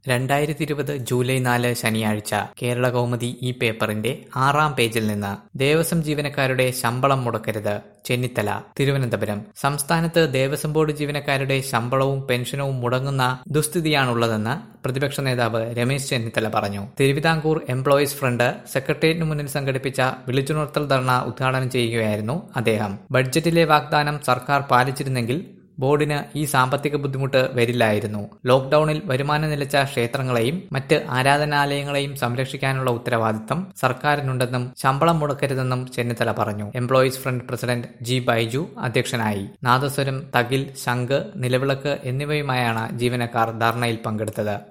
രണ്ടായിരത്തി ഇരുപത് ജൂലൈ നാല് ശനിയാഴ്ച കേരള കൗമുദി ഈ പേപ്പറിന്റെ ആറാം പേജിൽ നിന്ന് ദേവസ്വം ജീവനക്കാരുടെ ശമ്പളം മുടക്കരുത് ചെന്നിത്തല തിരുവനന്തപുരം സംസ്ഥാനത്ത് ദേവസ്വം ബോർഡ് ജീവനക്കാരുടെ ശമ്പളവും പെൻഷനവും മുടങ്ങുന്ന ദുസ്ഥിതിയാണുള്ളതെന്ന് പ്രതിപക്ഷ നേതാവ് രമേശ് ചെന്നിത്തല പറഞ്ഞു തിരുവിതാംകൂർ എംപ്ലോയീസ് ഫ്രണ്ട് സെക്രട്ടേറിയറ്റിന് മുന്നിൽ സംഘടിപ്പിച്ച വിളിച്ചുണർത്തൽ ധർണ ഉദ്ഘാടനം ചെയ്യുകയായിരുന്നു അദ്ദേഹം ബഡ്ജറ്റിലെ വാഗ്ദാനം സർക്കാർ പാലിച്ചിരുന്നെങ്കിൽ ബോർഡിന് ഈ സാമ്പത്തിക ബുദ്ധിമുട്ട് വരില്ലായിരുന്നു ലോക്ഡൌണിൽ വരുമാനം നിലച്ച ക്ഷേത്രങ്ങളെയും മറ്റ് ആരാധനാലയങ്ങളെയും സംരക്ഷിക്കാനുള്ള ഉത്തരവാദിത്തം സർക്കാരിനുണ്ടെന്നും ശമ്പളം മുടക്കരുതെന്നും ചെന്നിത്തല പറഞ്ഞു employees front president G Baiju അധ്യക്ഷനായി നാദസ്വരം തകിൽ ശംഖ് നിലവിളക്ക് എന്നിവയുമായാണ് ജീവനക്കാർ ധർണയിൽ പങ്കെടുത്തത്